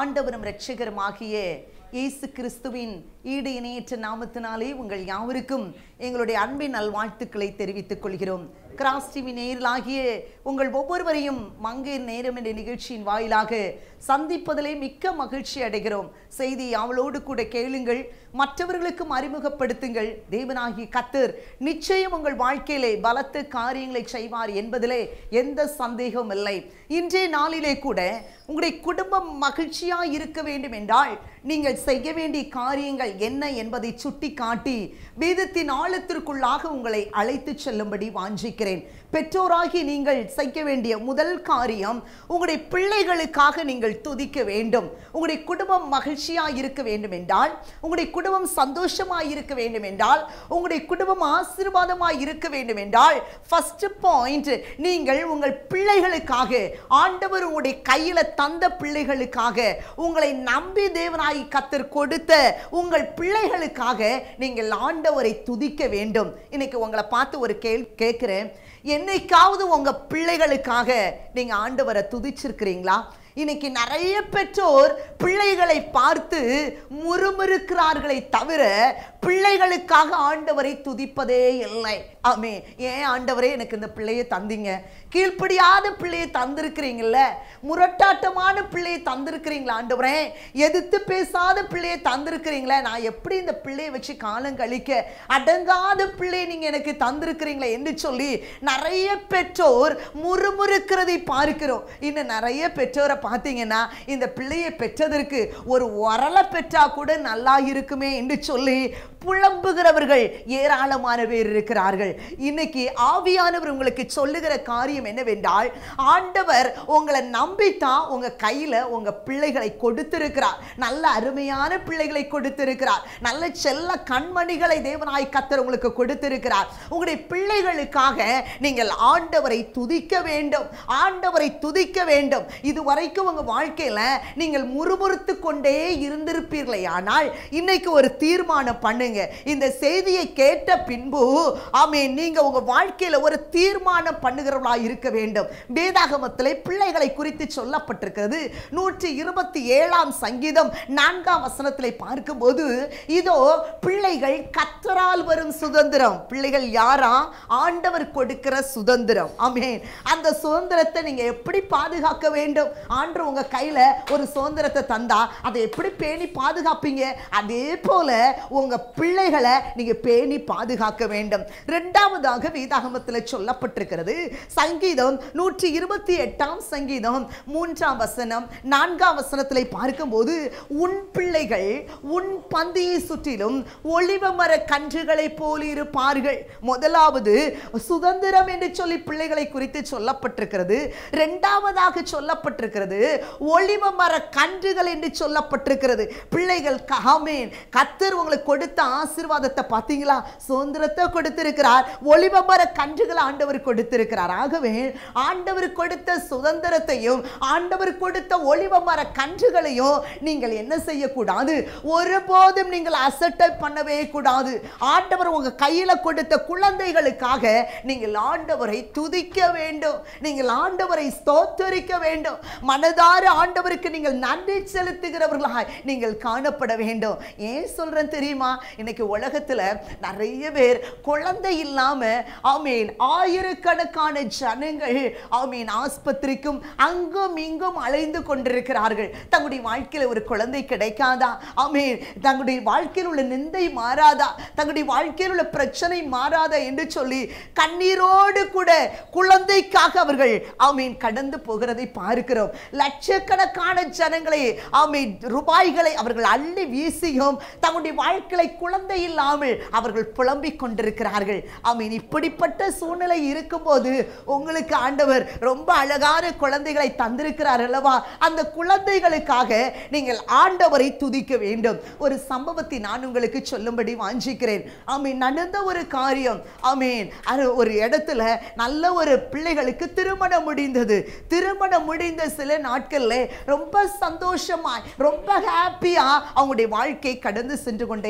ஆண்டவரும் இரட்சகருமாகிய இயேசு கிறிஸ்துவின் ஈடு இணையற்ற நாமத்தினாலே உங்கள் யாவருக்கும் எங்களுடைய அன்பின் நல்வாழ்த்துக்களை தெரிவித்துக் கொள்கிறோம் கிராஸ் டிவி நேரிலாகிய உங்கள் ஒவ்வொருவரையும் மங்கையர் நேரம் என்ற நிகழ்ச்சியின் வாயிலாக சந்திப்பதிலே மிக்க மகிழ்ச்சி அடைகிறோம் செய்தி அவளோடு கூட கேளுங்கள் மற்றவர்களுக்கும் அறிமுகப்படுத்துங்கள் தேவனாகிய கத்தர் நிச்சயம் உங்கள் வாழ்க்கையிலே பலத்த காரியங்களை செய்வார் என்பதிலே எந்த சந்தேகமும் இல்லை இன்றைய நாளிலே கூட உங்களுடைய குடும்பம் மகிழ்ச்சியாய் இருக்க வேண்டும் என்றால் நீங்கள் செய்ய வேண்டிய காரியங்கள் என்ன என்பதை சுட்டி காட்டி வேதத்தின் ஆழத்திற்குள்ளாக உங்களை அழைத்து செல்லும்படி வாஞ்சிக்கிறேன் பெற்றோராகி நீங்கள் செய்ய வேண்டிய முதல் காரியம் உங்களுடைய பிள்ளைகளுக்காக நீங்கள் துதிக்க வேண்டும் உங்களுடைய குடும்பம் மகிழ்ச்சியாய் இருக்க வேண்டும் என்றால் உங்களுடைய குடும்பம் சந்தோஷமாய் இருக்க வேண்டும் என்றால் உங்களுடைய குடும்பம் ஆசீர்வாதமாய் இருக்க வேண்டும் என்றால் ஃபர்ஸ்ட் பாயிண்ட் நீங்கள் உங்கள் பிள்ளைகளுக்காக ஆண்டவர் உங்களுடைய கையில தந்த பிள்ளைகளுக்காக உங்களை நம்பி தேவனாய் கத்தர் கொடுத்த உங்கள் பிள்ளைகளுக்காக நீங்கள் ஆண்டவரை துதிக்க வேண்டும் இன்னைக்கு உங்களை பார்த்து ஒரு கேள் கேட்கிறேன் என்னைக்காவது உங்க பிள்ளைகளுக்காக நீங்க ஆண்டவரை துதிச்சிருக்கிறீங்களா இன்னைக்கு நிறைய பெற்றோர் பிள்ளைகளை பார்த்து முறுமுறுக்கிறார்களே தவிர பிள்ளைகளுக்காக ஆண்டவரை துதிப்பதே இல்லை ஆமே ஏன் ஆண்டவரே எனக்கு இந்த பிள்ளையை தந்தீங்க கீழ்ப்படியாத பிள்ளையை தந்திருக்கிறீங்கல்ல முரட்டாட்டமான பிள்ளையை தந்திருக்கிறீங்களா ஆண்டவரே எதிர்த்து பேசாத பிள்ளையை தந்திருக்கிறீங்களே நான் எப்படி இந்த பிள்ளையை வச்சு காலம் கழிக்க அடங்காத பிள்ளையை நீங்க எனக்கு தந்திருக்கிறீங்களே என்று சொல்லி நிறைய பெற்றோர் முறுமுறுக்கிறதை பார்க்கிறோம் இன்னும் நிறைய பெற்றோரை பார்த்தீங்கன்னா இந்த பிள்ளையை பெற்றதற்கு ஒரு உரலை பெற்றா கூட நல்லா இருக்குமே என்று சொல்லி புலம்புகிறவர்கள் ஏராளமான பேர் இருக்கிறார்கள் இன்னைக்கு ஆவியானவர் உங்களுக்கு சொல்லுகிற காரியம் என்னவென்றால் ஆண்டவர் உங்களை நம்பித்தான் உங்க கையில உங்க பிள்ளைகளை கொடுத்திருக்கிறார் நல்ல அருமையான பிள்ளைகளை கொடுத்திருக்கிறார் நல்ல செல்ல கண்மணிகளை தேவனாய் கத்தர் உங்களுக்கு கொடுத்திருக்கிறார் உங்களுடைய பிள்ளைகளுக்காக நீங்கள் ஆண்டவரை துதிக்க வேண்டும் ஆண்டவரை துதிக்க வேண்டும் இதுவரைக்கும் உங்க வாழ்க்கையில நீங்கள் முறுமுறுத்து கொண்டே இருந்திருப்பீர்களே ஆனால் இன்னைக்கு ஒரு தீர்மானம் பண்ணுங்க இந்த செய்தியை கேட்ட பின்பு ஆமே நீங்க உங்க வாழ்க்கையில ஒரு தீர்மானம் பண்ணுகிறவர்களா இருக்க வேண்டும் வேதாகமத்திலே பிள்ளைகளை குறித்து சொல்லப்பட்டிருக்கிறது நூற்றி இருபத்தி ஏழாம் சங்கீதம் நான்காம் வசனத்திலே பார்க்கும்போது இதோ பிள்ளைகள் கத்தரால் வரும் சுதந்திரம் பிள்ளைகள் யாரா ஆண்டவர் கொடுக்கிற சுதந்திரம் ஆமென் அந்த சுதந்திரத்தை நீங்க எப்படி பாதுகாக்க வேண்டும் ஆண்டு உங்க கையில ஒரு சுதந்திரத்தை தந்தா அதை எப்படி பேணி பாதுகாப்பீங்க அதே போல உங்க பிள்ளைகளை நீங்க பேணி பாதுகாக்க வேண்டும் இரண்டாவதாக வேதாகமத்தில் சொல்லப்பட்டிருக்கிறது சங்கீதம் நூற்றி இருபத்தி எட்டாம் சங்கீதம் மூன்றாம் வசனம் நான்காம் வசனத்தில் பார்க்கும்போது உன் பிள்ளைகள் உன் பந்தியை சுற்றிலும் ஒளிவ மர கன்றுகளை போல் இருப்பார்கள் முதலாவது சுதந்திரம் என்று சொல்லி பிள்ளைகளை குறித்து சொல்லப்பட்டிருக்கிறது இரண்டாவதாக சொல்லப்பட்டிருக்கிறது ஒளிவ மர கன்றுகள் என்று சொல்லப்பட்டிருக்கிறது பிள்ளைகள் காமேன் கத்தர் உங்களுக்கு கொடுத்த ஆசீர்வாதத்தை பார்த்தீங்களா சுதந்திரத்தை கொடுத்திருக்கிறார் ஒளிவ மர கன்றுகள் ஆண்டவர் கொடுத்திருக்கிறார் ஆகவே ஆண்டவர் கொடுத்த சுதந்திரத்தையும் ஆண்டவர் கொடுத்த ஒளிவ மர கன்றுகளையும் நீங்கள் என்ன செய்யக்கூடாது ஒருபோதும் நீங்கள் அசட்டை பண்ணவே கூடாது ஆண்டவர் உங்க கையில கொடுத்த குழந்தைகளுக்காக நீங்கள் ஆண்டவரை துதிக்க வேண்டும் நீங்கள் ஆண்டவரை ஸ்தோத்தரிக்க வேண்டும் மனதார ஆண்டவருக்கு நீங்கள் நன்றி செலுத்துகிறவர்களாய் நீங்கள் காணப்பட வேண்டும் ஏன் சொல்றேன் தெரியுமா இன்னைக்கு உலகத்துல நிறைய பேர் குழந்தை இல்லாம ஆமீன் ஆயிரக்கணக்கான ஜனங்கள் ஆமீன் ஆஸ்பத்திரிக்கும் அங்கும் இங்கும் அலைந்து கொண்டிருக்கிறார்கள் தங்களுடைய வாழ்க்கையில ஒரு குழந்தை கிடைக்காதா ஆமீன் தங்களுடைய வாழ்க்கையில் உள்ள நிந்தை மாறாதா தங்களுடைய வாழ்க்கையில் உள்ள பிரச்சனை மாறாதா என்று சொல்லி கண்ணீரோடு கூட குழந்தைக்காக அவர்கள் ஆமீன் கடந்து போகிறதை பார்க்கிறோம் லட்சக்கணக்கான ஜனங்களை ஆமீன் ரூபாய்களை அவர்கள் அள்ளி வீசியும் தங்களுடைய வாழ்க்கையை குழந்தை இல்லாமல் அவர்கள் புலம்பிக் கொண்டிருக்கிறார்கள் ஆமீன் இப்படிப்பட்ட சூழ்நிலை இருக்கும்போது உங்களுக்கு ஆண்டவர் ரொம்ப அழகான குழந்தைகளை தந்திருக்கிறார் அல்லவா அந்த குழந்தைகளுக்காக நீங்கள் ஆண்டவரை துதிக்க வேண்டும் ஒரு சம்பவத்தை நான் உங்களுக்கு சொல்லும்படி வாஞ்சிக்கிறேன் ஆமீன் நடந்த ஒரு காரியம் ஆமீன் அது ஒரு இடத்துல நல்ல ஒரு பிள்ளைகளுக்கு திருமணம் முடிந்தது திருமணம் முடிந்த சில நாட்கள்ல ரொம்ப சந்தோஷமாய் ரொம்ப ஹாப்பியா அவங்களுடைய வாழ்க்கை கடந்து சென்று கொண்டே இருந்தது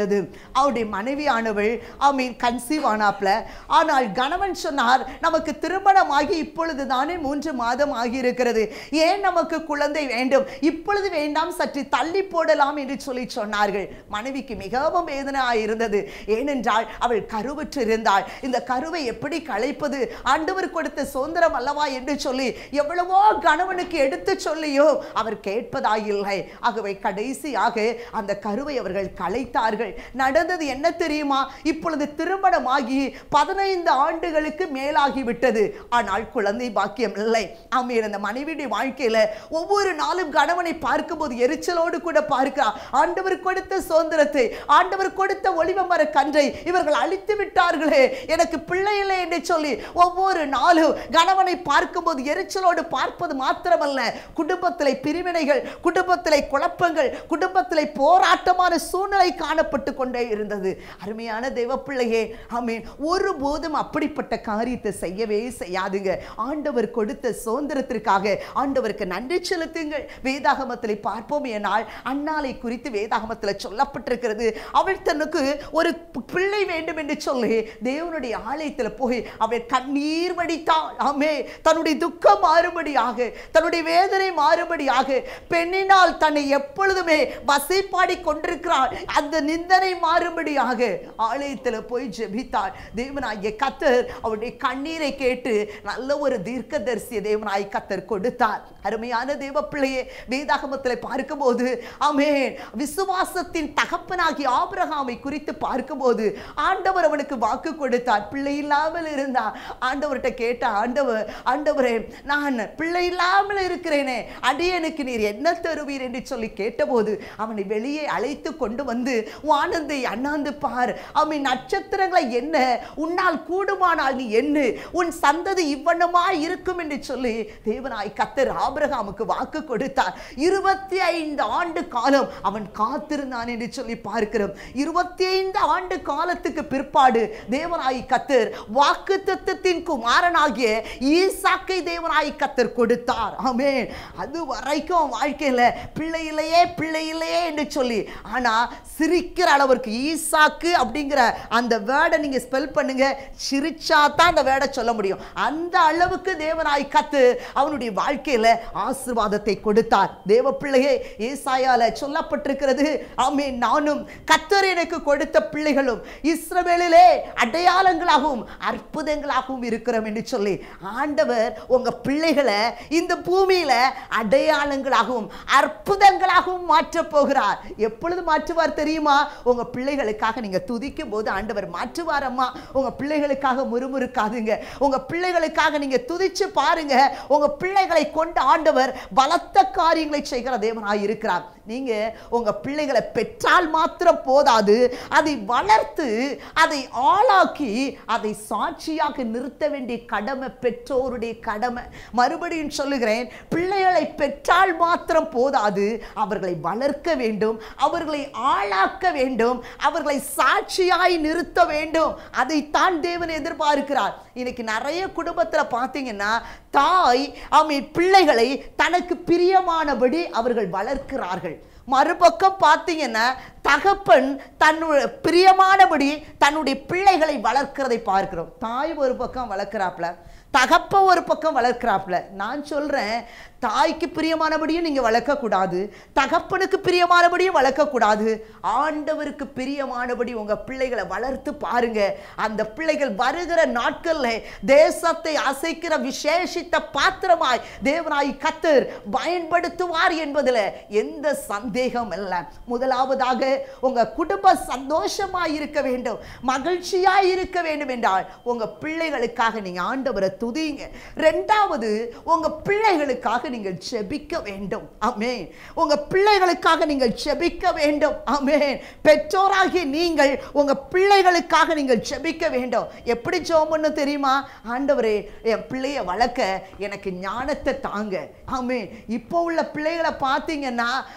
இருந்தது அவருடைய மனைவியானவள் மீன் கன்சீவ் ஆனாப்ல ஆனால் கணவன் சொன்னார் நமக்கு திருமணமாகி இப்பொழுது தானே மூன்று மாதம் ஆகியிருக்கிறது ஏன் நமக்கு குழந்தை வேண்டும் இப்பொழுது வேண்டாம் சற்று தள்ளி போடலாம் என்று சொல்லி சொன்னார்கள் மனைவிக்கு மிகவும் வேதனையாக இருந்தது ஏனென்றால் அவள் கருவுற்று இருந்தாள் இந்த கருவை எப்படி களைப்பது ஆண்டவர் கொடுத்த சுதந்திரம் அல்லவா என்று சொல்லி எவ்வளவோ கணவனுக்கு எடுத்து சொல்லியோ அவர் கேட்பதாயில்லை ஆகவே கடைசியாக அந்த கருவை அவர்கள் கலைத்தார்கள் நடந்தது என்ன தெரியுமா இப்பொழுது திருமணமாகி பதினைந்து ஆண்டுகளுக்கு மேலாகி விட்டது ஆனால் குழந்தை பாக்கியம் இல்லை ஆமையர் அந்த மனைவியுடைய வாழ்க்கையில ஒவ்வொரு நாளும் கணவனை பார்க்கும்போது எரிச்சலோடு கூட பார்க்கிறார் ஆண்டவர் கொடுத்த சுதந்திரத்தை ஆண்டவர் கொடுத்த ஒளிவ மர கன்றை இவர்கள் அழித்து விட்டார்களே எனக்கு பிள்ளை இல்லை என்று சொல்லி ஒவ்வொரு நாளும் கணவனை பார்க்கும்போது எரிச்சலோடு பார்ப்பது மாத்திரமல்ல குடும்பத்திலே பிரிவினைகள் குடும்பத்திலே குழப்பங்கள் குடும்பத்திலே போராட்டமான சூழ்நிலை காணப்பட்டு கொண்டே இருந்தது அருமையான தேவ பிள்ளையே ஆமீன் ஒருபோதும் அப்படிப்பட்ட காரியத்தை செய்யவே செய்யாதுங்க ஆண்டவர் கொடுத்த சுதந்திரத்திற்காக ஆண்டவருக்கு நன்றி செலுத்துங்கள் வேதாகமத்தில் பார்ப்போம் என்னால் அன்னாலை குறித்து வேதாகமத்தில் சொல்லப்பட்டிருக்கிறது அவள் தனக்கு ஒரு பிள்ளை வேண்டும் என்று சொல்லி தேவனுடைய ஆலயத்தில் போய் அவள் கண்ணீர் வடித்தாள் ஆமே தன்னுடைய துக்கம் மாறுபடியாக தன்னுடைய வேதனை மாறுபடியாக பெண்ணினால் தன்னை எப்பொழுதுமே வசைப்பாடி கொண்டிருக்கிறாள் அந்த நிந்தனை மாறுபடியாக ஆலயத்தில் போய் ஜெபித்தாள் தேவனாகிய கத்தர் அவருடைய கண்ணீரை கேட்டு நல்ல ஒரு தீர்க்கதரிசிய தேவனாய் கத்தர் கொடுத்தார் அருமையான தேவ பிள்ளையே வேதாகமத்தில் பார்க்கும்போது ஆமென் விசுவாசத்தின் தகப்பனாகிய ஆபிரகாமை குறித்து பார்க்கும்போது ஆண்டவர் அவனுக்கு வாக்கு கொடுத்தார் பிள்ளை இல்லாமல் இருந்தா ஆண்டவர்கிட்ட கேட்ட ஆண்டவர் ஆண்டவரே நான் பிள்ளை இல்லாமல் இருக்கிறேனே அடியனுக்கு நீர் என்ன தருவீர் என்று சொல்லி கேட்டபோது அவனை வெளியே அழைத்து கொண்டு வந்து வானந்தை அண்ணாந்து பார் அவன் நட்சத்திரங்களை என்ன உன்னால் கூடுமானால் நீ என்ன உன் சந்ததி இவ்வண்ணமாய் இருக்கும் என்று சொல்லி தேவனாய் கத்தர் ஆபிரகாமுக்கு வாக்கு கொடுத்தார் இருபத்தி ஐந்து ஆண்டு காலம் அவன் காத்திருந்தான் என்று சொல்லி பார்க்கிறோம் இருபத்தி ஐந்து ஆண்டு காலத்துக்கு பிற்பாடு தேவனாய் கத்தர் வாக்கு தத்துவத்தின் குமாரனாகிய ஈசாக்கை தேவனாய் கத்தர் கொடுத்தார் ஆமென் அது வரைக்கும் வாழ்க்கையில பிள்ளை இல்லையே பிள்ளை இல்லையே என்று சொல்லி ஆனா சிரிக்கிற அளவிற்கு ஈசாக்கு அப்படிங்கிற அந்த வேர்டை நீங்க ஸ்பெல் பண்ணுங்க சிரிச்சா தான் அந்த வேர்டை சொல்ல முடியும் அந்த அளவுக்கு தேவனாய் கத்து அவனுடைய வாழ்க்கையில ஆசீர்வாதத்தை கொடுத்தார் தேவ பிள்ளையே ஏசாயால சொல்லப்பட்டிருக்கிறது ஆமே நானும் கத்தர் எனக்கு கொடுத்த பிள்ளைகளும் இஸ்ரவேலிலே அடையாளங்களாகவும் அற்புதங்களாகவும் இருக்கிறோம் என்று சொல்லி ஆண்டவர் உங்க பிள்ளைகளை இந்த பூமியில அடையாளங்களாகவும் அற்புதங்களாகவும் மாற்றப் போகிறார் எப்பொழுது மாற்றுவார் தெரியுமா உங்க பிள்ளைகளுக்காக நீங்க துதிக்கும் போது ஆண்டவர் மாற்றுவார் அம்மா உங்க பிள்ளைகளுக்காக முறுமுறுக்காதுங்க உங்க பிள்ளைகளுக்காக நீங்க துதிச்சு பாருங்க உங்க பிள்ளைகளை கொண்டு ஆண்டவர் பலத்த காரியங்களை செய்கிற தேவனாய் இருக்கிறார் நீங்க உங்க பிள்ளைகளை பெற்றால் மாத்திரம் போதாது அதை வளர்த்து அதை ஆளாக்கி அதை சாட்சியாக நிறுத்த வேண்டிய கடமை பெற்றோருடைய கடமை மறுபடியும் சொல்லுகிறேன் பிள்ளைகளை பெற்றால் மாத்திரம் போதாது அவர்களை வளர்க்க வேண்டும் அவர்களை ஆளாக்க வேண்டும் அவர்களை சாட்சியாய் நிறுத்த வேண்டும் அதைத்தான் தேவன் எதிர்பார்க்கிறார் இன்னைக்கு நிறைய குடும்பத்துல பார்த்தீங்கன்னா தாய் அவன் பிள்ளைகளை தனக்கு பிரியமானபடி அவர்கள் வளர்க்கிறார்கள் மறுபக்கம் பார்த்தீங்கன்னா தகப்பன் தன்னுடைய பிரியமானபடி தன்னுடைய பிள்ளைகளை வளர்க்கிறதை பார்க்கிறோம் தாய் ஒரு பக்கம் வளர்க்குறாப்புல தகப்ப ஒரு பக்கம் வளர்க்குறாப்புல நான் சொல்றேன் தாய்க்கு பிரியமானபடியும் நீங்க வளர்க்கக்கூடாது தகப்பனுக்கு பிரியமானபடியும் வளர்க்கக்கூடாது ஆண்டவருக்கு பிரியமானபடி உங்க பிள்ளைகளை வளர்த்து பாருங்க அந்த பிள்ளைகள் வருகிற நாட்கள்ல தேசத்தை அசைக்கிற விசேஷித்த பாத்திரமாய் தேவனாய் கத்தர் பயன்படுத்துவார் என்பதுல எந்த சந்தேகம் இல்லை முதலாவதாக உங்க குடும்ப சந்தோஷமாய் இருக்க வேண்டும் மகிழ்ச்சியாய் இருக்க வேண்டும் என்றால் உங்க பிள்ளைகளுக்காக நீங்க ஆண்டவரை துதிங்க ரெண்டாவது உங்க பிள்ளைகளுக்காக நீங்கள் செபிக்க வேண்டும் ஆமென் உங்க பிள்ளைகளுக்காக நீங்கள் செபிக்க வேண்டும் ஆமென் பெற்றோராகிய நீங்கள் உங்க பிள்ளைகளுக்காக நீங்கள் செபிக்க வேண்டும் எப்படி ஜெபம் பண்ண தெரியுமா ஆண்டவரே என் பிள்ளைய வளர்க்க எனக்கு ஞானத்தை தாங்க ஆமென் இப்போ உள்ள பிள்ளைகளை பார்த்தீங்கன்னா ரொம்ப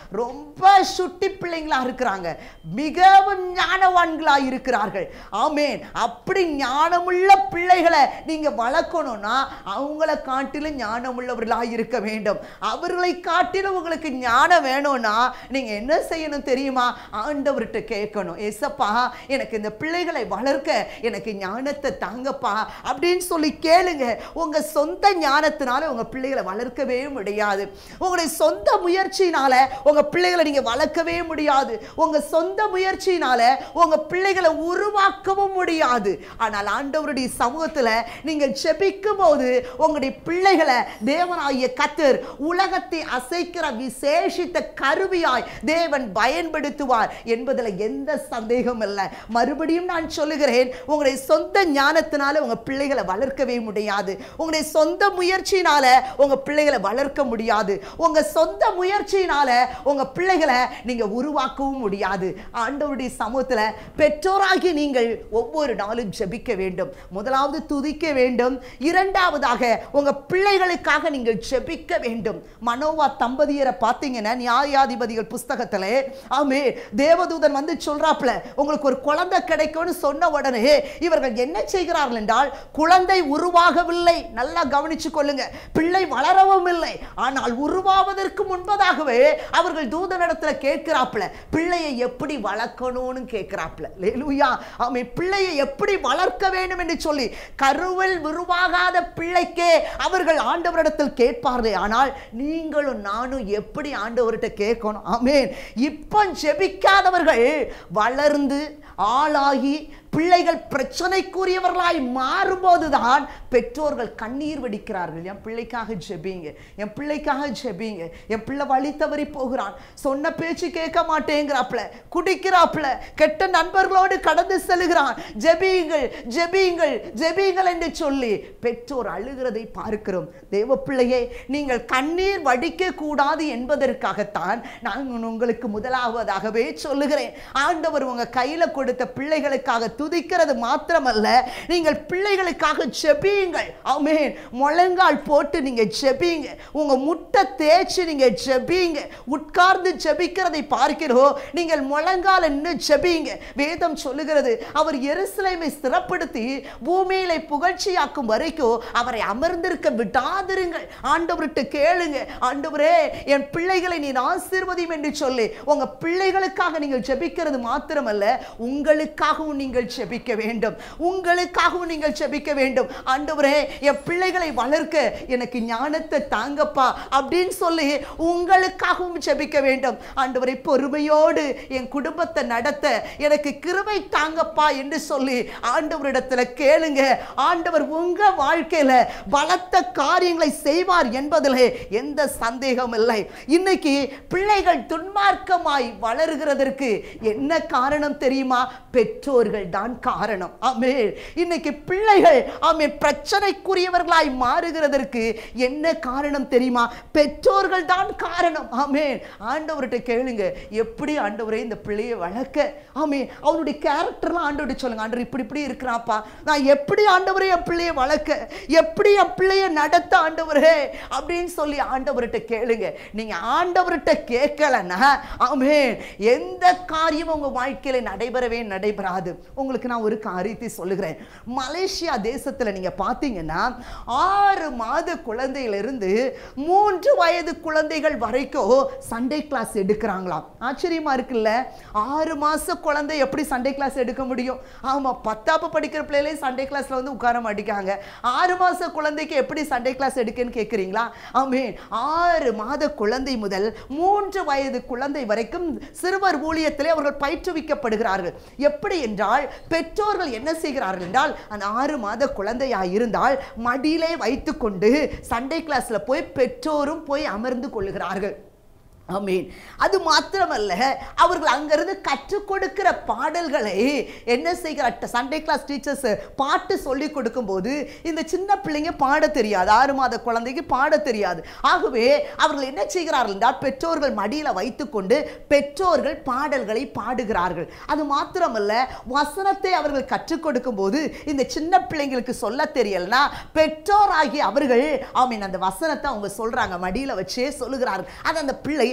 ரொம்ப சுட்டி பிள்ளைங்களா இருக்கிறாங்க மிகவும் ஞானவான்களா இருக்கிறார்கள் ஆமேன் அப்படி ஞானமுள்ள பிள்ளைகளை நீங்க வளர்க்கணும்னா அவங்கள காட்டிலும் ஞானமுள்ளவர்களா இருக்க வேண்டும் அவர்களை காட்டிலும் உங்களுக்கு ஞானம் வேணும்னா நீங்க என்ன செய்யணும் தெரியுமா ஆண்டவர்கிட்ட கேட்கணும் ஏசப்பா எனக்கு இந்த பிள்ளைகளை வளர்க்க எனக்கு ஞானத்தை தாங்கப்பா அப்படின்னு சொல்லி கேளுங்க உங்க சொந்த ஞானத்தினால உங்க பிள்ளைகளை வளர்க்கவே முடியாது உங்களுடைய சொந்த முயற்சியினால உங்க பிள்ளைகளை நீங்க வளர்க்கவே முடியாது உங்க சொந்த முயற்சியினால உங்க பிள்ளைகளை உருவாக்கவும் முடியாது ஆனால் ஆண்டவருடைய சமூகத்துல நீங்கள் செபிக்கும் போது உங்களுடைய பிள்ளைகளை தேவனாகிய கத்தர் உலகத்தை அசைக்கிற விசேஷித்த கருவியாய் தேவன் பயன்படுத்துவார் என்பதுல எந்த சந்தேகம் இல்லை மறுபடியும் நான் சொல்லுகிறேன் உங்களுடைய சொந்த ஞானத்தினால உங்க பிள்ளைகளை வளர்க்கவே முடியாது உங்களுடைய சொந்த முயற்சியினால உங்க பிள்ளைகளை வளர்க்க முடியாது உங்க சொந்த முயற்சியினால உங்க பிள்ளைகளை நீங்க உருவாக்கவும் முடியாது ஆண்டவருடைய சமூகத்துல பெற்றோராகி நீங்கள் ஒவ்வொரு நாளும் ஜெபிக்க வேண்டும் முதலாவது துதிக்க வேண்டும் இரண்டாவதாக உங்க பிள்ளைகளுக்காக நீங்கள் ஜெபிக்க வேண்டும் மனோவா தம்பதியரை பார்த்தீங்கன்னா நியாயாதிபதிகள் புஸ்தகத்துல ஆமே தேவதூதன் வந்து சொல்றாப்ல உங்களுக்கு ஒரு குழந்தை கிடைக்கும்னு சொன்ன உடனே இவர்கள் என்ன செய்கிறார்கள் என்றால் குழந்தை உருவாகவில்லை நல்லா கவனிச்சு கொள்ளுங்க பிள்ளை வளரவும் இல்லை ஆனால் உருவாவதற்கு முன்பதாகவே அவர்கள் தூதனிடத்துல கேட்கிறாப்ல பிள்ளையை எப்படி வளர்க்கணும்னு கேட்கிறாப்ல லேலூயா ஆமே பிள்ளையை எப்படி வளர்க்க வேண்டும் என்று சொல்லி கருவில் உருவாகாத பிள்ளைக்கே அவர்கள் ஆண்டவரிடத்தில் கேட்பார்கள் ஆனால் நீங்களும் நானும் எப்படி ஆண்டவர்கிட்ட கேட்கணும் ஆமேன் இப்போ ஜெபிக்காதவர்கள் வளர்ந்து ஆளாகி பிள்ளைகள் பிரச்சனைக்குரியவர்களாய் மாறும்போதுதான் பெற்றோர்கள் கண்ணீர் வடிக்கிறார்கள் என் பிள்ளைக்காக ஜெபிங்க என் பிள்ளைக்காக ஜெபிங்க என் பிள்ளை வழி தவறி போகிறான் சொன்ன பேச்சு கேட்க மாட்டேங்கிறாப்ல குடிக்கிறாப்ல கெட்ட நண்பர்களோடு கடந்து செல்கிறான் ஜெபியுங்கள் ஜெபியுங்கள் ஜெபியுங்கள் என்று சொல்லி பெற்றோர் அழுகிறதை பார்க்கிறோம் தேவ பிள்ளையே நீங்கள் கண்ணீர் வடிக்க கூடாது என்பதற்காகத்தான் நான் உங்களுக்கு முதலாவதாகவே சொல்லுகிறேன் ஆண்டவர் உங்க கையில கொடுத்த பிள்ளைகளுக்காக துதிக்கிறது மாத்திரமல்ல நீங்கள் பிள்ளைகளுக்காக ஜெபியுங்கள் ஆமென் முழங்கால் போட்டு நீங்க ஜெபிங்க உங்க முட்டை தேய்ச்சி நீங்க ஜெபிங்க உட்கார்ந்து ஜெபிக்கிறதை பார்க்கிறோம் நீங்கள் முழங்கால் நின்று ஜெபிங்க வேதம் சொல்லுகிறது அவர் எருசலேமை ஸ்திரப்படுத்தி பூமியில புகழ்ச்சியாக்கும் வரைக்கும் அவரை அமர்ந்திருக்க விடாதிருங்கள் ஆண்டவர்கிட்ட கேளுங்க ஆண்டவரே என் பிள்ளைகளை நீ ஆசீர்வதியும் என்று சொல்லி உங்க பிள்ளைகளுக்காக நீங்கள் ஜெபிக்கிறது மாத்திரமல்ல உங்களுக்காகவும் நீங்கள் ஜெபிக்க வேண்டும் உங்களுக்காகவும் நீங்கள் ஜெபிக்க வேண்டும் ஆண்டவரே என் பிள்ளைகளை வளர்க்க எனக்கு ஞானத்தை தாங்கப்பா அப்படின்னு சொல்லி உங்களுக்காகவும் ஜெபிக்க வேண்டும் ஆண்டவரை பொறுமையோடு என் குடும்பத்தை நடத்த எனக்கு கிருபை தாங்கப்பா என்று சொல்லி ஆண்டவரிடத்துல கேளுங்க ஆண்டவர் உங்க வாழ்க்கையில பலத்த காரியங்களை செய்வார் என்பதிலே எந்த சந்தேகம் இல்லை இன்னைக்கு பிள்ளைகள் துன்மார்க்கமாய் வளருகிறதற்கு என்ன காரணம் தெரியுமா பெற்றோர்கள் தான் காரணம் ஆமே இன்னைக்கு பிள்ளைகள் ஆமே பிரச்சனைக்குரியவர்களாய் மாறுகிறதற்கு என்ன காரணம் தெரியுமா பெற்றோர்கள் தான் காரணம் ஆமே ஆண்டவர்கிட்ட கேளுங்க எப்படி ஆண்டவரே இந்த பிள்ளையை வளர்க்க ஆமே அவனுடைய கேரக்டர்லாம் ஆண்டவர்கிட்ட சொல்லுங்க ஆண்டவர் இப்படி இப்படி இருக்கிறாப்பா நான் எப்படி ஆண்டவரே என் பிள்ளையை வளர்க்க எப்படி என் பிள்ளையை நடத்த ஆண்டவரே அப்படின்னு சொல்லி ஆண்டவர்கிட்ட கேளுங்க நீங்க ஆண்டவர்கிட்ட கேட்கலன்னா ஆமே எந்த காரியமும் உங்க வாழ்க்கையில நடைபெறவே நடைபெறாது உங்களுக்கு நான் ஒரு காரியத்தை சொல்லுகிறேன் மலேசியா தேசத்துல நீங்க பார்த்தீங்கன்னா ஆறு மாத குழந்தையிலிருந்து மூன்று வயது குழந்தைகள் வரைக்கும் சண்டே கிளாஸ் எடுக்கிறாங்களாம் ஆச்சரியமா இருக்குல்ல ஆறு மாச குழந்தை எப்படி சண்டே கிளாஸ் எடுக்க முடியும் ஆமா பத்தாப்பு படிக்கிற பிள்ளைகளே சண்டே கிளாஸ்ல வந்து உட்கார மாட்டேங்காங்க ஆறு மாச குழந்தைக்கு எப்படி சண்டே கிளாஸ் எடுக்கன்னு கேட்குறீங்களா ஆமேன் ஆறு மாத குழந்தை முதல் மூன்று வயது குழந்தை வரைக்கும் சிறுவர் ஊழியத்திலே அவர்கள் பயிற்றுவிக்கப்படுகிறார்கள் எப்படி என்றால் பெற்றோர்கள் என்ன செய்கிறார்கள் என்றால் அந்த ஆறு மாத குழந்தையாக இருந்தால் மடியிலே வைத்துக்கொண்டு சண்டே கிளாஸ்ல போய் பெற்றோரும் போய் அமர்ந்து கொள்ளுகிறார்கள் ஆமீன் அது மாத்திரமல்ல அவர்கள் அங்கிருந்து கற்றுக் கொடுக்கிற பாடல்களை என்ன செய்கிற சண்டே கிளாஸ் டீச்சர்ஸ் பாட்டு சொல்லி கொடுக்கும்போது இந்த சின்ன பிள்ளைங்க பாட தெரியாது ஆறு மாத குழந்தைக்கு பாட தெரியாது ஆகவே அவர்கள் என்ன செய்கிறார்கள் என்றால் பெற்றோர்கள் மடியில் வைத்துக்கொண்டு பெற்றோர்கள் பாடல்களை பாடுகிறார்கள் அது மாத்திரமல்ல வசனத்தை அவர்கள் கற்றுக் கொடுக்கும் போது இந்த சின்ன பிள்ளைங்களுக்கு சொல்ல தெரியலனா பெற்றோராகி அவர்கள் ஆமீன் அந்த வசனத்தை அவங்க சொல்றாங்க மடியில் வச்சே சொல்லுகிறார்கள் அது அந்த பிள்ளை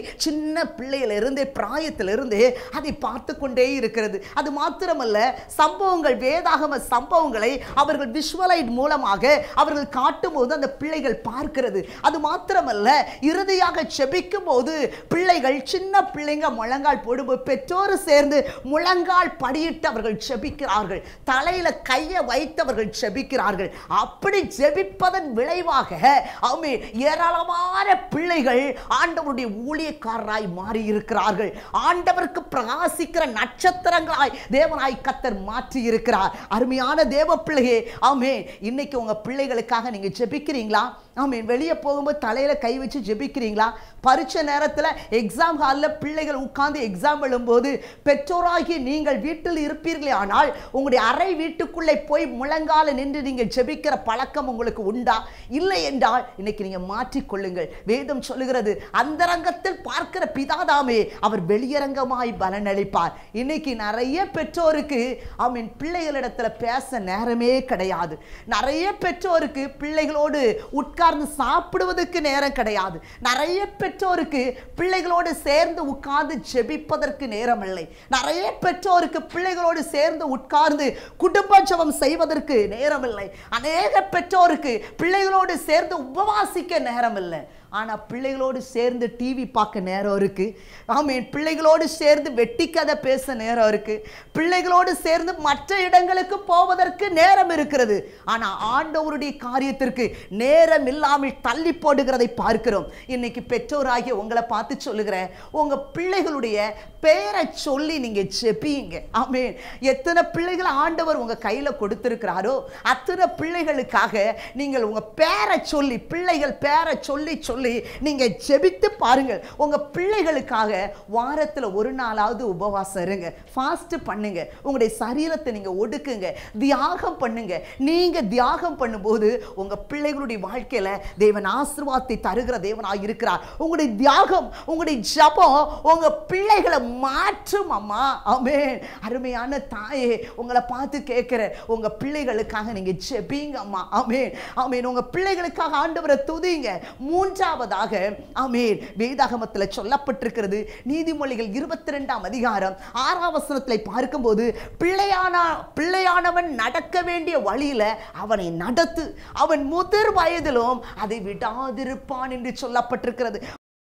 சின்ன பிள்ளையிலிருந்தே பிராயத்திலிருந்தே அதை பார்த்து கொண்டே இருக்கிறது அது மாத்திரமல்ல சம்பவங்கள் வேதாகம சம்பவங்களை அவர்கள் விஷுவலைட் மூலமாக அவர்கள் காட்டும்போது அந்த பிள்ளைகள் பார்க்கிறது அது மாத்திரமல்ல இறுதியாக செபிக்கும் போது பிள்ளைகள் சின்ன பிள்ளைங்க முழங்கால் போடும்போது பெற்றோர் சேர்ந்து முழங்கால் படியிட்டு அவர்கள் செபிக்கிறார்கள் தலையில கையை வைத்தவர்கள் செபிக்கிறார்கள் அப்படி ஜெபிப்பதன் விளைவாக ஆமே ஏராளமான பிள்ளைகள் ஆண்டவருடைய ஊழியக்காரராய் மாறி இருக்கிறார்கள் ஆண்டவருக்கு பிரகாசிக்கிற நட்சத்திரங்களாய் தேவனாய் கத்தர் மாற்றி இருக்கிறார் அருமையான தேவ பிள்ளையே ஆமே இன்னைக்கு உங்க பிள்ளைகளுக்காக நீங்க ஜெபிக்கிறீங்களா ஆமே வெளியே போகும்போது தலையில கை வச்சு ஜெபிக்கிறீங்களா பரீட்சை நேரத்துல எக்ஸாம் ஹாலில் பிள்ளைகள் உட்கார்ந்து எக்ஸாம் எழும்போது பெற்றோராகி நீங்கள் வீட்டில் இருப்பீர்களே ஆனால் உங்களுடைய அறை வீட்டுக்குள்ளே போய் முழங்கால நின்று நீங்கள் ஜெபிக்கிற பழக்கம் உங்களுக்கு உண்டா இல்லை என்றால் இன்னைக்கு நீங்க மாற்றிக்கொள்ளுங்கள் வேதம் சொல்லுகிறது அந்தரங்கத்தில் பார்க்கிற பிதாதாமே அவர் வெளியரங்கமாய் பலனளிப்பார் இன்னைக்கு நிறைய பெற்றோருக்கு அவன் பிள்ளைகளிடத்துல பேச நேரமே கிடையாது நிறைய பெற்றோருக்கு பிள்ளைகளோடு உட்கார்ந்து சாப்பிடுவதற்கு நேரம் கிடையாது நிறைய பெற்றோருக்கு பிள்ளைகளோடு சேர்ந்து உட்கார்ந்து ஜெபிப்பதற்கு நேரம் இல்லை நிறைய பெற்றோருக்கு பிள்ளைகளோடு சேர்ந்து உட்கார்ந்து குடும்ப ஜெபம் செய்வதற்கு நேரம் இல்லை அநேக பெற்றோருக்கு பிள்ளைகளோடு சேர்ந்து உபவாசிக்க நேரம் இல்லை ஆனா பிள்ளைகளோடு சேர்ந்து டிவி பார்க்க நேரம் இருக்கு ஆமீன் பிள்ளைகளோடு சேர்ந்து வெட்டி கதை பேச நேரம் இருக்கு பிள்ளைகளோடு சேர்ந்து மற்ற இடங்களுக்கு போவதற்கு நேரம் இருக்கிறது ஆனா ஆண்டவருடைய காரியத்திற்கு நேரம் இல்லாமல் தள்ளி போடுகிறதை பார்க்கிறோம் இன்னைக்கு பெற்றோராகிய உங்களை பார்த்து சொல்லுகிறேன் உங்க பிள்ளைகளுடைய பெயரை சொல்லி நீங்க ஜெபியுங்க ஆமீன் எத்தனை பிள்ளைகள் ஆண்டவர் உங்க கையில கொடுத்திருக்கிறாரோ அத்தனை பிள்ளைகளுக்காக நீங்கள் உங்க பேரை சொல்லி பிள்ளைகள் பேரை சொல்லி சொல்லி நீங்க ஜெபித்து பாருங்க உங்க பிள்ளைகளுக்காக வாரத்துல ஒரு நாளாவது உபவாசம் இருங்க ஃபாஸ்ட் பண்ணுங்க உங்களுடைய சரீரத்தை நீங்க ஒடுக்குங்க தியாகம் பண்ணுங்க நீங்க தியாகம் பண்ணும்போது உங்க பிள்ளைகளுடைய வாழ்க்கையில தேவன் ஆசீர்வாதத்தை தருகிற தேவனாக இருக்கிறார் உங்களுடைய தியாகம் உங்களுடைய ஜபம் உங்க பிள்ளைகளை மாற்றும் அம்மா ஆமென் அருமையான தாயே உங்களை பார்த்து கேட்கிறேன் உங்க பிள்ளைகளுக்காக நீங்க ஜெபிங்க அம்மா ஆமென் ஆமென் உங்க பிள்ளைகளுக்காக ஆண்டவரை துதிங்க மூன்றாவதாக ஆமென் வேதாகமத்தில் சொல்லப்பட்டிருக்கிறது நீதிமொழிகள் இருபத்தி ரெண்டாம் அதிகாரம் ஆறாம் வசனத்தில் பார்க்கும்போது பிள்ளையானா பிள்ளையானவன் நடக்க வேண்டிய வழியில அவனை நடத்து அவன் முதிர் வயதிலும் அதை விடாதிருப்பான் என்று சொல்லப்பட்டிருக்கிறது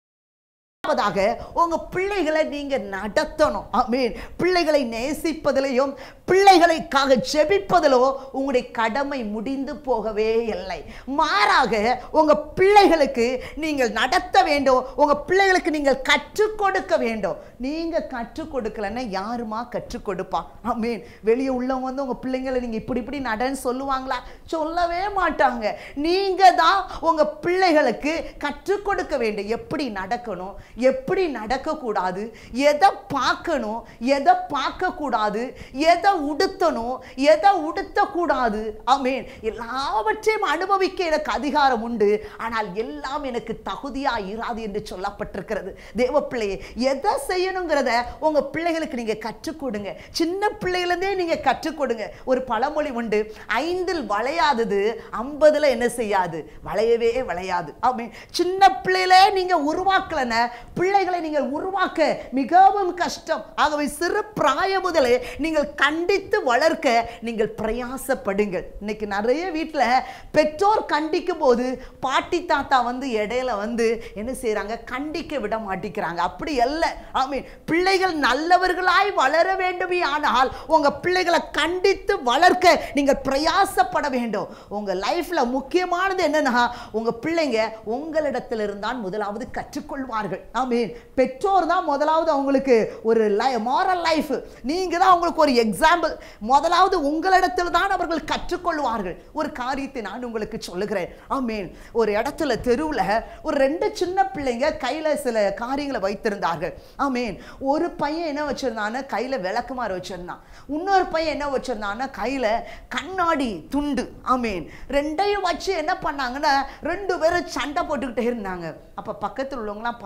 முதலாவதாக உங்க பிள்ளைகளை நீங்க நடத்தணும் ஆமென் பிள்ளைகளை நேசிப்பதிலையும் பிள்ளைகளுக்காக ஜெபிப்பதிலோ உங்களுடைய கடமை முடிந்து போகவே இல்லை மாறாக உங்க பிள்ளைகளுக்கு நீங்கள் நடத்த வேண்டும் உங்க பிள்ளைகளுக்கு நீங்கள் கற்றுக் கொடுக்க வேண்டும் நீங்க கற்றுக் கொடுக்கலன்னா யாருமா கற்றுக் கொடுப்பா ஆமென் வெளியே உள்ளவங்க வந்து உங்க பிள்ளைங்களை நீங்க இப்படி இப்படி நடன்னு சொல்லுவாங்களா சொல்லவே மாட்டாங்க நீங்க தான் உங்க பிள்ளைகளுக்கு கற்றுக் கொடுக்க வேண்டும் எப்படி நடக்கணும் எப்படி நடக்கக்கூடாது எதை பார்க்கணும் எதை பார்க்கக்கூடாது எதை உடுத்தணும் எதை உடுத்தக்கூடாது ஆமீன் எல்லாவற்றையும் அனுபவிக்க எனக்கு அதிகாரம் உண்டு ஆனால் எல்லாம் எனக்கு தகுதியா இராது என்று சொல்லப்பட்டிருக்கிறது தேவ பிள்ளையே எதை செய்யணுங்கிறத உங்க பிள்ளைகளுக்கு நீங்க கற்றுக் கொடுங்க சின்ன பிள்ளைகளே நீங்க கற்றுக் கொடுங்க ஒரு பழமொழி உண்டு ஐந்தில் வளையாதது ஐம்பதுல என்ன செய்யாது வளையவே வளையாது ஆமீன் சின்ன பிள்ளையிலே நீங்க உருவாக்கலன பிள்ளைகளை நீங்கள் உருவாக்க மிகவும் கஷ்டம் ஆகவே சிறு பிராய முதலே நீங்கள் கண்டித்து வளர்க்க நீங்கள் பிரயாசப்படுங்கள் இன்னைக்கு நிறைய வீட்டில் பெற்றோர் கண்டிக்கும் போது பாட்டி தாத்தா வந்து இடையில வந்து என்ன செய்றாங்க கண்டிக்க விட மாட்டேங்கிறாங்க அப்படி அல்ல ஆமீன் பிள்ளைகள் நல்லவர்களாய் வளர வேண்டுமே ஆனால் உங்க பிள்ளைகளை கண்டித்து வளர்க்க நீங்கள் பிரயாசப்பட வேண்டும் உங்க லைஃப்ல முக்கியமானது என்னன்னா உங்க பிள்ளைங்க உங்களிடத்தில் இருந்தான் முதலாவது கற்றுக்கொள்வார்கள் ஆமீன் பெற்றோர் தான் முதலாவது அவங்களுக்கு ஒரு மாரல் லைஃப் நீங்க தான் அவங்களுக்கு ஒரு எக்ஸாம்பிள் முதலாவது உங்களிடத்தில் தான் அவர்கள் கற்றுக்கொள்வார்கள் ஒரு காரியத்தை நான் உங்களுக்கு சொல்லுகிறேன் ஆமீன் ஒரு இடத்துல தெருவில் ஒரு ரெண்டு சின்ன பிள்ளைங்க கையில சில காரியங்களை வைத்திருந்தார்கள் ஆமீன் ஒரு பையன் என்ன வச்சிருந்தான்னு கையில விளக்குமாறு வச்சிருந்தான் இன்னொரு பையன் என்ன வச்சிருந்தான்னா கையில கண்ணாடி துண்டு ஆமீன் ரெண்டையும் வச்சு என்ன பண்ணாங்கன்னா ரெண்டு பேரும் சண்டை போட்டுக்கிட்டே இருந்தாங்க அப்ப பக்கத்தில் உள்ளவங்களாம் பார்த்து சொன்னாங்க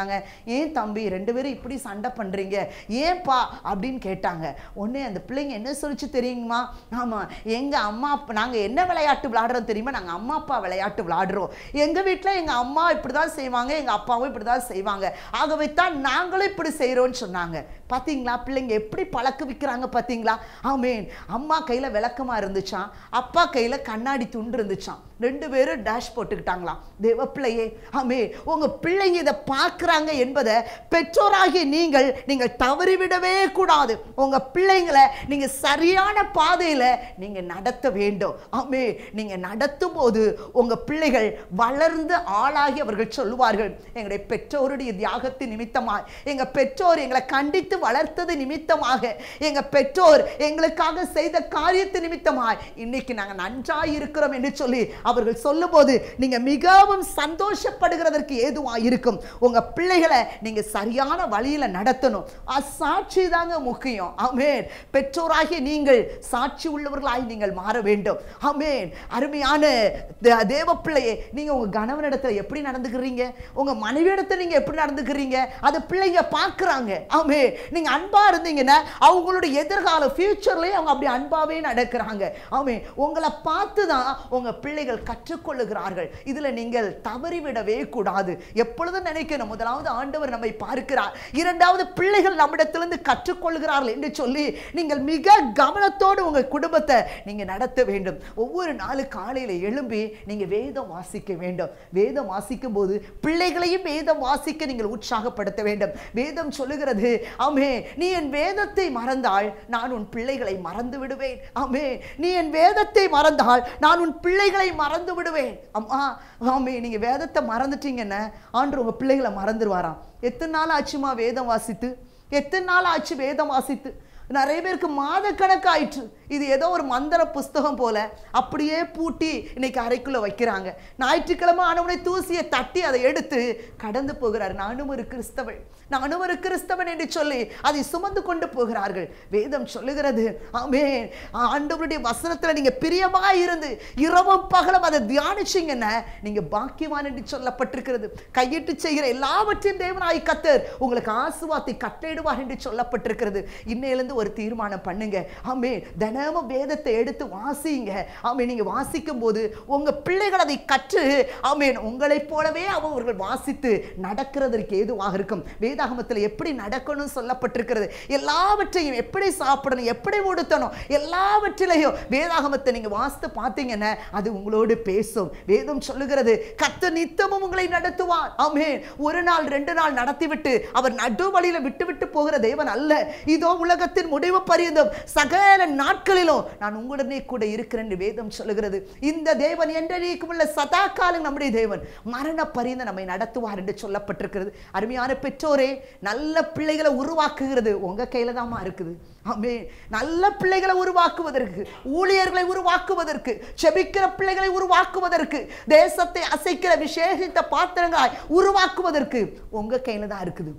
சொன்னாங்க ஏன் தம்பி ரெண்டு பேரும் இப்படி சண்டை பண்றீங்க ஏன்பா அப்படின்னு கேட்டாங்க உடனே அந்த பிள்ளைங்க என்ன சொல்லிச்சு தெரியுமா ஆமா எங்க அம்மா அப்பா நாங்க என்ன விளையாட்டு விளையாடுறோம் தெரியுமா நாங்க அம்மா அப்பா விளையாட்டு விளையாடுறோம் எங்க வீட்ல எங்க அம்மா இப்படிதான் செய்வாங்க எங்க அப்பாவும் இப்படிதான் செய்வாங்க ஆகவே தான் நாங்களும் இப்படி செய்றோம்னு சொன்னாங்க பாத்தீங்களா பிள்ளைங்க எப்படி பழக்க வைக்கிறாங்க பாத்தீங்களா ஆமேன் அம்மா கையில விளக்கமா இருந்துச்சாம் அப்பா கையில கண்ணாடி துண்டு இருந்துச்சாம் ரெண்டு பேரும் டேஷ் போட்டுக்கிட்டாங்களாம் தேவ பிள்ளையே ஆமே உங்க பிள்ளைங்க இதை பார்க்கறாங்க என்பதை பெற்றோராகிய நீங்கள் நீங்கள் தவறிவிடவே கூடாது உங்க பிள்ளைங்களை நீங்க சரியான பாதையில நீங்க நடத்த வேண்டும் ஆமே நீங்க நடத்தும் போது உங்க பிள்ளைகள் வளர்ந்து ஆளாகி அவர்கள் சொல்லுவார்கள் எங்களுடைய பெற்றோருடைய தியாகத்தின் நிமித்தமாய் எங்க பெற்றோர் எங்களை கண்டித்து வளர்த்தது நிமித்தமாக எங்க பெற்றோர் எங்களுக்காக செய்த காரியத்து நிமித்தமாய் இன்னைக்கு நாங்க நன்றாய் இருக்கிறோம் என்று சொல்லி அவர்கள் சொல்லும்போது நீங்க மிகவும் சந்தோஷப்படுகிறதற்கு ஏதுவா இருக்கும் உங்க பிள்ளைகளை நீங்க சரியான வழியில நடத்தணும் அசாட்சி தாங்க முக்கியம் ஆமென் பெற்றோராகிய நீங்கள் சாட்சி உள்ளவர்களாய் நீங்கள் மாற வேண்டும் ஆமென் அருமையான தே- தேவ பிள்ளையே நீங்க உங்க கணவனிடத்துல எப்படி நடந்துக்கிறீங்க உங்க மனைவியிடத்துல நீங்க எப்படி நடந்துக்கிறீங்க அது பிள்ளைங்க பார்க்கறாங்க ஆமே நீங்க அன்பா இருந்தீங்கன்னா அவங்களுடைய எதிர்கால ஃபியூச்சர்லயே அவங்க அப்படி அன்பாவே நடக்கிறாங்க ஆமே உங்களை பார்த்து தான் உங்க பிள்ளைகள் கற்றுக்கொள்ளுகிறார்கள் இதுல நீங்கள் தவறிவிடவே கூடாது எப்பொழுதும் நினைக்கணும் முதலாவது ஆண்டவர் நம்மை பார்க்கிறார் இரண்டாவது பிள்ளைகள் நம்மிடத்திலிருந்து கற்றுக்கொள்கிறார்கள் என்று சொல்லி நீங்கள் மிக கவனத்தோடு உங்க குடும்பத்தை நீங்க நடத்த வேண்டும் ஒவ்வொரு நாளு காலையில எழும்பி நீங்க வேதம் வாசிக்க வேண்டும் வேதம் வாசிக்கும் போது பிள்ளைகளையும் வேதம் வாசிக்க நீங்கள் உற்சாகப்படுத்த வேண்டும் வேதம் சொல்லுகிறது ஆமே நீ என் வேதத்தை மறந்தால் நான் உன் பிள்ளைகளை மறந்து விடுவேன் ஆமே நீ என் வேதத்தை மறந்தால் நான் உன் பிள்ளைகளை மறந்து விடுவேன் அம்மா ஆமே நீங்க வேதத்தை மறந்துட்டீங்கன்னா ஆண்டு உங்க பிள்ளைகளை மறந்துடுவாராம் எத்தனை நாள் ஆச்சுமா வேதம் வாசித்து எத்தனை நாள் ஆச்சு வேதம் வாசித்து நிறைய பேருக்கு மாதக்கணக்கு ஆயிற்று இது ஏதோ ஒரு மந்திர புஸ்தகம் போல அப்படியே பூட்டி இன்னைக்கு அறைக்குள்ள வைக்கிறாங்க ஞாயிற்றுக்கிழமை ஆனவனை தூசியை தட்டி அதை எடுத்து கடந்து போகிறார் நானும் ஒரு கிறிஸ்தவன் நானும் ஒரு கிறிஸ்தவன் என்று சொல்லி அதை சுமந்து கொண்டு போகிறார்கள் வேதம் சொல்லுகிறது ஆமே ஆண்டவருடைய வசனத்துல நீங்க பிரியமா இருந்து இரவும் பகலும் அதை தியானிச்சீங்கன்னா நீங்க பாக்கியவான் என்று சொல்லப்பட்டிருக்கிறது கையிட்டு செய்கிற எல்லாவற்றையும் தேவனாய் கத்தர் உங்களுக்கு ஆசுவாத்தை கட்டளையிடுவார் என்று சொல்லப்பட்டிருக்கிறது இன்னையிலிருந்து ஒரு தீர்மானம் பண்ணுங்க ஆமே தினமும் வேதத்தை எடுத்து வாசிங்க ஆமே நீங்க வாசிக்கும் போது உங்க பிள்ளைகள் அதை கற்று ஆமேன் உங்களைப் போலவே அவர்கள் வாசித்து நடக்கிறதற்கு ஏதுவாக இருக்கும் வேதாகமத்தில் எப்படி நடக்கணும் சொல்லப்பட்டிருக்கிறது எல்லாவற்றையும் எப்படி சாப்பிடணும் எப்படி உடுத்தணும் எல்லாவற்றிலையும் வேதாகமத்தை நீங்க வாசித்து பார்த்தீங்கன்னா அது உங்களோடு பேசும் வேதம் சொல்லுகிறது கத்த நித்தமும் உங்களை நடத்துவார் ஆமென் ஒரு நாள் ரெண்டு நாள் நடத்திவிட்டு அவர் நடு வழியில விட்டு விட்டு போகிற தேவன் அல்ல இதோ உலகத்தின் முடிவு பரியந்தம் சகல நாட்களிலும் நான் உங்களுடனே கூட இருக்கிறேன் என்று வேதம் சொல்லுகிறது இந்த தேவன் என்றைக்கும் உள்ள சதா காலம் நம்முடைய தேவன் மரண பரியந்த நம்மை நடத்துவார் என்று சொல்லப்பட்டிருக்கிறது அருமையான பெற்றோரே நல்ல பிள்ளைகளை உருவாக்குகிறது உங்க கையில தாமா இருக்குது ஆமே நல்ல பிள்ளைகளை உருவாக்குவதற்கு ஊழியர்களை உருவாக்குவதற்கு செபிக்கிற பிள்ளைகளை உருவாக்குவதற்கு தேசத்தை அசைக்கிற விசேஷித்த பாத்திரங்களாய் உருவாக்குவதற்கு உங்க கையில தான் இருக்குது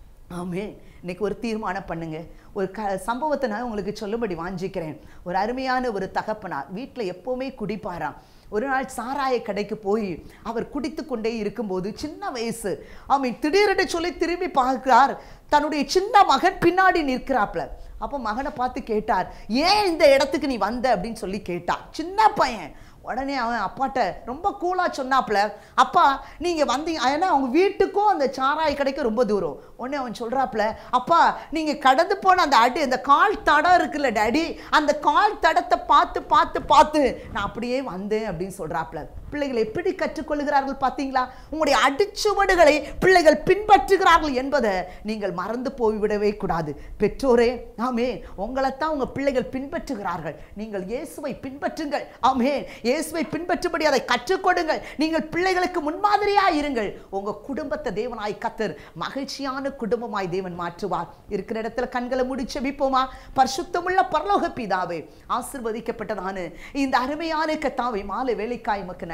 ஆமே இன்னைக்கு ஒரு தீர்மானம் பண்ணுங்க ஒரு க சம்பவத்தை நான் உங்களுக்கு சொல்லும்படி வாஞ்சிக்கிறேன் ஒரு அருமையான ஒரு தகப்பனார் வீட்டில் எப்போவுமே குடிப்பாராம் ஒரு நாள் சாராய கடைக்கு போய் அவர் குடித்து கொண்டே இருக்கும்போது சின்ன வயசு அவன் திடீரென்று சொல்லி திரும்பி பார்க்கிறார் தன்னுடைய சின்ன மகன் பின்னாடி நிற்கிறாப்ல அப்போ மகனை பார்த்து கேட்டார் ஏன் இந்த இடத்துக்கு நீ வந்த அப்படின்னு சொல்லி கேட்டார் சின்ன பையன் உடனே அவன் அப்பாட்ட ரொம்ப கூலாக சொன்னாப்புல அப்பா நீங்கள் வந்தீங்க ஏன்னா அவங்க வீட்டுக்கும் அந்த சாராய கடைக்கும் ரொம்ப தூரம் உடனே அவன் சொல்கிறாப்புல அப்பா நீங்கள் கடந்து போன அந்த அடி அந்த கால் தடம் இருக்குல்ல டாடி அந்த கால் தடத்தை பார்த்து பார்த்து பார்த்து நான் அப்படியே வந்தேன் அப்படின்னு சொல்கிறாப்புல பிள்ளைகள் எப்படி கற்றுக்கொள்கிறார்கள் பார்த்தீங்களா உங்களுடைய அடிச்சுவடுகளை பிள்ளைகள் பின்பற்றுகிறார்கள் என்பதை நீங்கள் மறந்து போய்விடவே கூடாது பெற்றோரே ஆமே உங்களைத்தான் உங்க பிள்ளைகள் பின்பற்றுகிறார்கள் நீங்கள் இயேசுவை பின்பற்றுங்கள் ஆமே இயேசுவை பின்பற்றும்படி அதை கற்றுக்கொடுங்கள் நீங்கள் பிள்ளைகளுக்கு முன்மாதிரியா இருங்கள் உங்க குடும்பத்தை தேவனாய் கத்தர் மகிழ்ச்சியான குடும்பமாய் தேவன் மாற்றுவார் இருக்கிற இடத்துல கண்களை மூடி செபிப்போமா பரிசுத்தமுள்ள பரலோக பிதாவே ஆசிர்வதிக்கப்பட்டதான இந்த அருமையான கத்தாவை மாலை வேலைக்காய் மக்கு நன்றி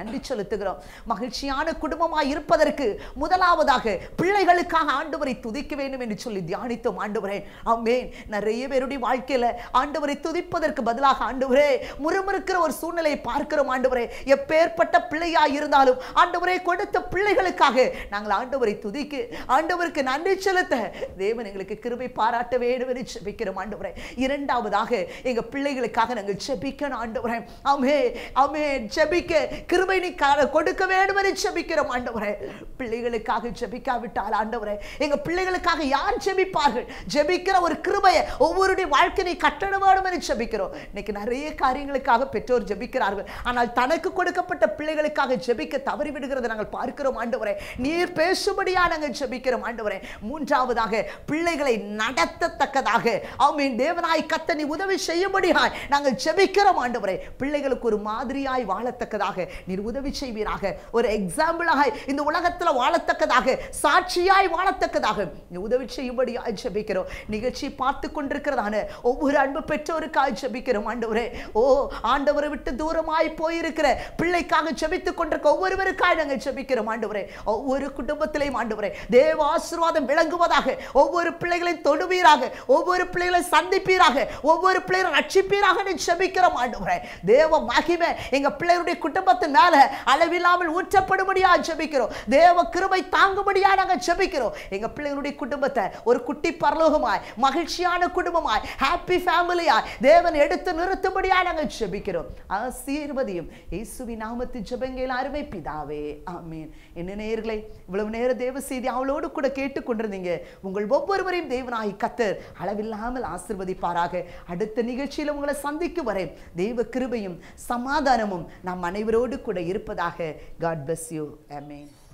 நன்றி செலுத்துகிறோம் மகிழ்ச்சியான குடும்பமாய் இருப்பதற்கு முதலாவதாக பிள்ளைகளுக்காக ஆண்டவரை துதிக்க வேண்டும் என்று சொல்லி தியானித்தோம் ஆண்டவரே ஆமென் நிறைய பேருடைய வாழ்க்கையில ஆண்டவரை துதிப்பதற்கு பதிலாக ஆண்டவரே முறுமுறுக்கிற ஒரு சூழ்நிலையை பார்க்கிறோம் ஆண்டவரே எப்பேற்பட்ட பிள்ளையா இருந்தாலும் ஆண்டவரே கொடுத்த பிள்ளைகளுக்காக நாங்கள் ஆண்டவரை துதிக்கு ஆண்டவருக்கு நன்றி செலுத்த தேவன் எங்களுக்கு கிருபை பாராட்ட வேண்டும் என்று ஜெபிக்கிறோம் ஆண்டவரே இரண்டாவதாக எங்க பிள்ளைகளுக்காக நாங்கள் ஜெபிக்கணும் ஆண்டவரே ஆமே ஆமே ஜெபிக்க கிருபை நீ கா- கொடுக்க வேண்டும் என்று ஜெபிக்கிறோம் ஆண்டவரே பிள்ளைகளுக்காக ஜெபிக்காவிட்டால் ஆண்டவரே எங்க பிள்ளைகளுக்காக யார் ஜெபிப்பார்கள் ஜெபிக்கிற ஒரு கிருபையை ஒவ்வொருடைய வாழ்க்கை நீ கட்டண வேண்டும் என்று ஜெபிக்கிறோம் இன்னைக்கு நிறைய காரியங்களுக்காக பெற்றோர் ஜெபிக்கிறார்கள் ஆனால் தனக்கு கொடுக்கப்பட்ட பிள்ளைகளுக்காக ஜெபிக்க தவறி விடுகிறதை நாங்கள் பார்க்கிறோம் ஆண்டவரே நீர் பேசும்படியா நாங்கள் ஜெபிக்கிறோம் ஆண்டவரே மூன்றாவதாக பிள்ளைகளை நடத்தத்தக்கதாக ஆமென் தேவனாய் கத்த நீ உதவி செய்யும்படியாய் நாங்கள் ஜெபிக்கிறோம் ஆண்டவரே பிள்ளைகளுக்கு ஒரு மாதிரியாய் வாழத்தக்கதாக நீர் உதவி செய்வீராக ஒரு எக்ஸாம்பிளாக இந்த உலகத்துல வாழத்தக்கதாக சாட்சியாய் வாழத்தக்கதாக நீ உதவி செய்யும்படியாய் ஜெபிக்கிறோம் நிகழ்ச்சி பார்த்து கொண்டிருக்கிறதான ஒவ்வொரு அன்பு பெற்றோருக்காய் ஜெபிக்கிறோம் ஆண்டவரே ஓ ஆண்டவரை விட்டு தூரமாய் போயிருக்கிற பிள்ளைக்காக ஜெபித்துக் கொண்டிருக்க ஒவ்வொருவருக்காய் நாங்கள் ஜெபிக்கிறோம் ஆண்டவரே ஒவ்வொரு குடும்பத்திலையும் ஆண்டவரே தேவ ஆசீர்வாதம் விளங்குவதாக ஒவ்வொரு பிள்ளைகளையும் தொடுவீராக ஒவ்வொரு பிள்ளைகளை சந்திப்பீராக ஒவ்வொரு பிள்ளைகளை ரட்சிப்பீராக நீ ஜெபிக்கிறோம் ஆண்டவரே தேவ மகிமை எங்க பிள்ளைகளுடைய குடும்பத்தின் மேல அளவில்லாமல் ஊற்றப்படும்படியா ஜெபிக்கிறோம் தேவ கிருபை தாங்கும்படியா நாங்க ஜெபிக்கிறோம் எங்க பிள்ளைகளுடைய குடும்பத்தை ஒரு குட்டி பரலோகமாய் மகிழ்ச்சியான குடும்பமாய் ஹாப்பி ஃபேமிலியாய் தேவன் எடுத்து நிறுத்தும்படியா நாங்க ஜெபிக்கிறோம் ஆசீர்வதியும் இயேசுவின் நாமத்து ஜெபங்கள் அருமை பிதாவே ஆமென் என்ன நேயர்களே இவ்வளவு நேர தேவ செய்தி அவளோடு கூட கேட்டுக்கொண்டிருந்தீங்க உங்கள் ஒவ்வொருவரையும் தேவனாய் கத்தர் அளவில்லாமல் ஆசிர்வதிப்பாராக அடுத்த நிகழ்ச்சியில் உங்களை சந்திக்கும் வரை தெய்வ கிருபையும் சமாதானமும் நம் அனைவரோடு கூட இருப்பதாக காட் bless யூ ஆமென்